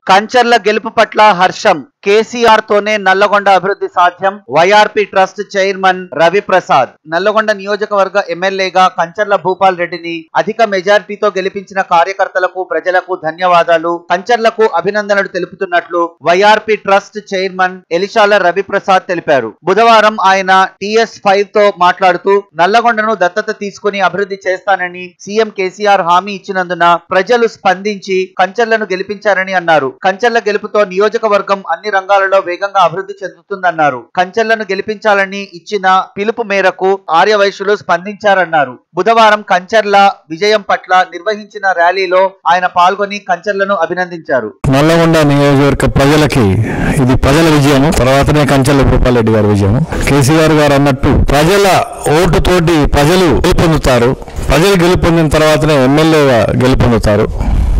కంచర్ల గెలుపు పట్ల హర్షం కేసీఆర్ తోనే నల్లగొండ అభివృద్ధి సాధ్యం YRP trust chairman Ravi Prasad Nalgonda నియోజకవర్గ ఎమ్మెల్యేగా కంచర్ల భూపాల్ రెడ్డిని అధిక మెజారిటీతో గెలిపించిన కార్యకర్తలకు ప్రజలకు ధన్యవాదాలు కంచర్లకు అభినందనలు తెలుపుతున్నట్లు YRP trust chairman Elishala Ravi Prasad తెలిపారు బుధవారం ఆయన టిఎస్ ఫైవ్ తో మాట్లాడుతూ నల్లగొండను దత్తత తీసుకుని అభివృద్ధి చేస్తానని సీఎం కేసీఆర్ హామీ ఇచ్చినందున ప్రజలు స్పందించి కంచర్లను గెలిపించారని అన్నారు కంచర్ల గెలుపుతో నియోజకవర్గం అన్ని రంగాలలో వేగంగా అభివృద్ధి చెందుతుందన్నారు కంచెలను గెలిపించాలని ఇచ్చిన పిలుపు మేరకు ఆర్యవైశ్యులు స్పందించారన్నారు బుధవారం కంచర్ల విజయం పట్ల నిర్వహించిన ర్యాలీలో ఆయన పాల్గొని కంచర్లను అభినందించారు నల్లగొండ నియోజకవర్గ ప్రజలకి ఇది ప్రజల విజయం తర్వాతనే కంచెల భూపాలరెడ్డి గారి విజయం కేసీఆర్ గారు అన్నట్టు ప్రజల ఓటుతోటి ప్రజలు గెలుపొందుతారు ప్రజలు గెలుపొందిన తర్వాతనే ఎమ్మెల్యేగా గెలుపొందుతారు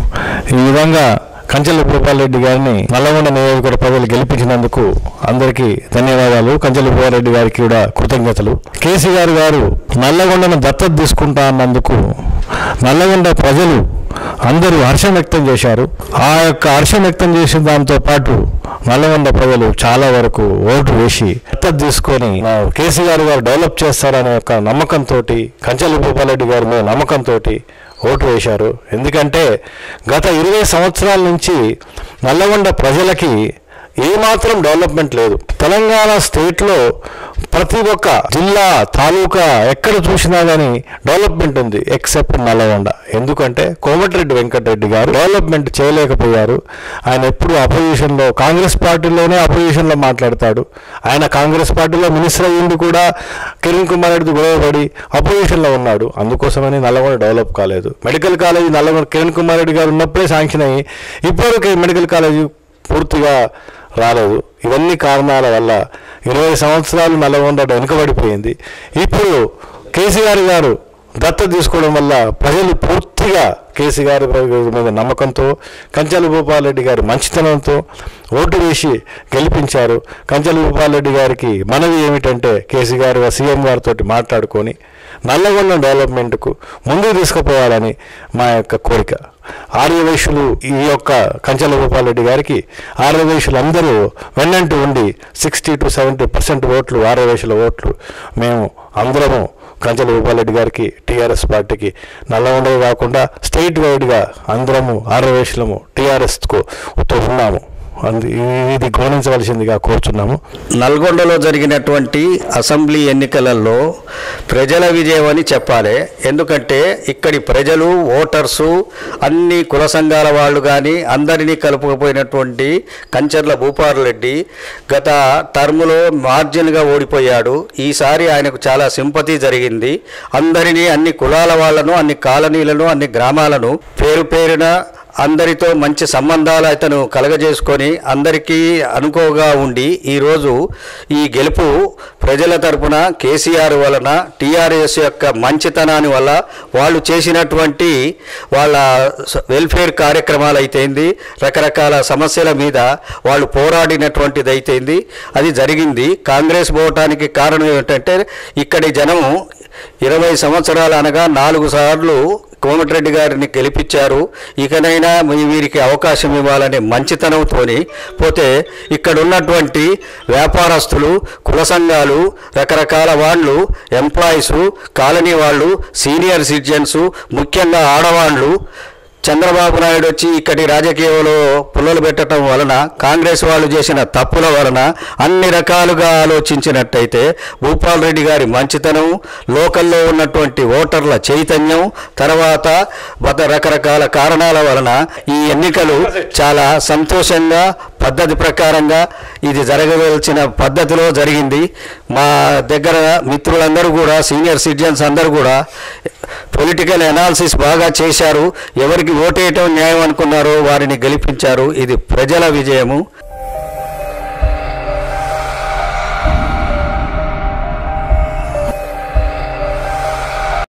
ఈ విధంగా కంచెల భూపాలరెడ్డి గారిని నల్లగొండ నియోజకవర్గ ప్రజలు గెలిపించినందుకు అందరికీ ధన్యవాదాలు కంచెల భూపాలరెడ్డి గారికి కూడా కృతజ్ఞతలు కేసీఆర్ గారు నల్లగొండను దత్తత తీసుకుంటా అన్నందుకు నల్లగొండ ప్రజలు అందరూ హర్షం వ్యక్తం చేశారు ఆ యొక్క హర్షం వ్యక్తం చేసిన దాంతో పాటు నల్లగొండ ప్రజలు చాలా వరకు ఓటు వేసి దత్తత తీసుకొని ఆ, కేసీఆర్ గారు డెవలప్ చేస్తారనే ఒక నమ్మకంతో కంచెల భూపాలరెడ్డి గారి మీద నమ్మకంతో ఓటు వేశారు ఎందుకంటే గత ఇరవై సంవత్సరాల నుంచి నల్లగొండ ప్రజలకి ఏమాత్రం డెవలప్మెంట్ లేదు తెలంగాణ స్టేట్లో ప్రతి ఒక్క జిల్లా తాలూకా ఎక్కడ చూసినా కానీ డెవలప్మెంట్ ఉంది ఎక్సెప్ట్ నల్లగొండ ఎందుకంటే కోమటిరెడ్డి వెంకటరెడ్డి గారు డెవలప్మెంట్ చేయలేకపోయారు ఆయన ఎప్పుడు అపోజిషన్లో కాంగ్రెస్ పార్టీలోనే అపోజిషన్లో మాట్లాడతాడు ఆయన కాంగ్రెస్ పార్టీలో మినిస్టర్ అయ్యింది కూడా కిరణ్ కుమార్ రెడ్డి గొడవపడి అపోజిషన్లో ఉన్నాడు అందుకోసమని నల్లగొండ డెవలప్ కాలేదు మెడికల్ కాలేజీ నల్లగొండ కిరణ్ కుమార్ రెడ్డి గారు ఉన్నప్పుడే శాంక్షన్ అయ్యి ఇప్పటికే మెడికల్ కాలేజీ పూర్తిగా రాలేదు ఇవన్నీ కారణాల వల్ల ఇరవై సంవత్సరాలు నల్లగొండ వెనుకబడిపోయింది ఇప్పుడు కేసీఆర్ గారు దత్త తీసుకోవడం వల్ల ప్రజలు పూర్తిగా కేసీఆర్ గారి మీద నమ్మకంతో కంచెల భూపాలరెడ్డి గారి మంచితనంతో ఓటు వేసి గెలిపించారు కంచెల భూపాలరెడ్డి గారికి మనవి ఏమిటంటే కేసీ గారు సీఎం గారితో మాట్లాడుకొని నల్లగొండ డెవలప్మెంట్కు ముందుకు తీసుకుపోవాలని మా యొక్క కోరిక ఆర్యవైశ్యులు ఈ యొక్క కంచెల భూపాలరెడ్డి గారికి ఆర్యవైశ్యులు అందరూ వెన్నంటూ ఉండి సిక్స్టీ టు సెవెంటీ పర్సెంట్ ఓట్లు ఆర్యవైశ్యుల ఓట్లు మేము అందరము కంచెల భూపాలరెడ్డి గారికి టీఆర్ఎస్ పార్టీకి నల్లగొండగా కాకుండా స్టేట్ వైడ్గా అందరము ఆర్యవైశ్యులము టీఆర్ఎస్కు ఉన్నాము అందు ఇది గమనించవలసిందిగా కోరుచున్నాము నల్గొండలో జరిగినటువంటి అసెంబ్లీ ఎన్నికలలో ప్రజల విజయం అని చెప్పాలి ఎందుకంటే ఇక్కడి ప్రజలు ఓటర్సు అన్ని కుల సంఘాల వాళ్ళు కానీ అందరినీ కలుపుకుపోయినటువంటి కంచర్ల భూపాలరెడ్డి గత టర్ములో మార్జిన్గా ఓడిపోయాడు ఈసారి ఆయనకు చాలా సింపతి జరిగింది అందరినీ అన్ని కులాల వాళ్ళను అన్ని కాలనీలను అన్ని గ్రామాలను పేరు పేరున అందరితో మంచి సంబంధాలు అతను కలగజేసుకొని అందరికీ అనుకోగా ఉండి ఈరోజు ఈ గెలుపు ప్రజల తరపున కేసీఆర్ వలన టీఆర్ఎస్ యొక్క మంచితనాన్ని వల్ల వాళ్ళు చేసినటువంటి వాళ్ళ స- వెల్ఫేర్ కార్యక్రమాలు అయితేంది రకరకాల సమస్యల మీద వాళ్ళు పోరాడినటువంటిది అయితేంది అది జరిగింది కాంగ్రెస్ పోవటానికి కారణం ఏమిటంటే ఇక్కడి జనము ఇరవై సంవత్సరాలు అనగా నాలుగు సార్లు కోమటిరెడ్డి గారిని గెలిపించారు ఇకనైనా మీ- వీరికి అవకాశం ఇవ్వాలనే మంచితనంతోని పోతే ఇక్కడ ఉన్నటువంటి వ్యాపారస్తులు కుల సంఘాలు రకరకాల వాళ్ళు ఎంప్లాయీస్ కాలనీ వాళ్ళు సీనియర్ సిటిజన్స్ ముఖ్యంగా ఆడవాళ్ళు చంద్రబాబు నాయుడు వచ్చి ఇక్కడి రాజకీయంలో పుల్లలు పెట్టడం వలన కాంగ్రెస్ వాళ్ళు చేసిన తప్పుల వలన అన్ని రకాలుగా ఆలోచించినట్టయితే భూపాల్ రెడ్డి గారి మంచితనం లోకల్లో ఉన్నటువంటి ఓటర్ల చైతన్యం తర్వాత వద రకరకాల కారణాల వలన ఈ ఎన్నికలు చాలా సంతోషంగా పద్ధతి ప్రకారంగా ఇది జరగవలసిన పద్ధతిలో జరిగింది మా దగ్గర మిత్రులందరూ కూడా సీనియర్ సిటిజన్స్ అందరూ కూడా పొలిటికల్ అనాలిసిస్ బాగా చేశారు ఎవరికి ఓటేయటం న్యాయం అనుకున్నారో వారిని గెలిపించారు ఇది ప్రజల విజయము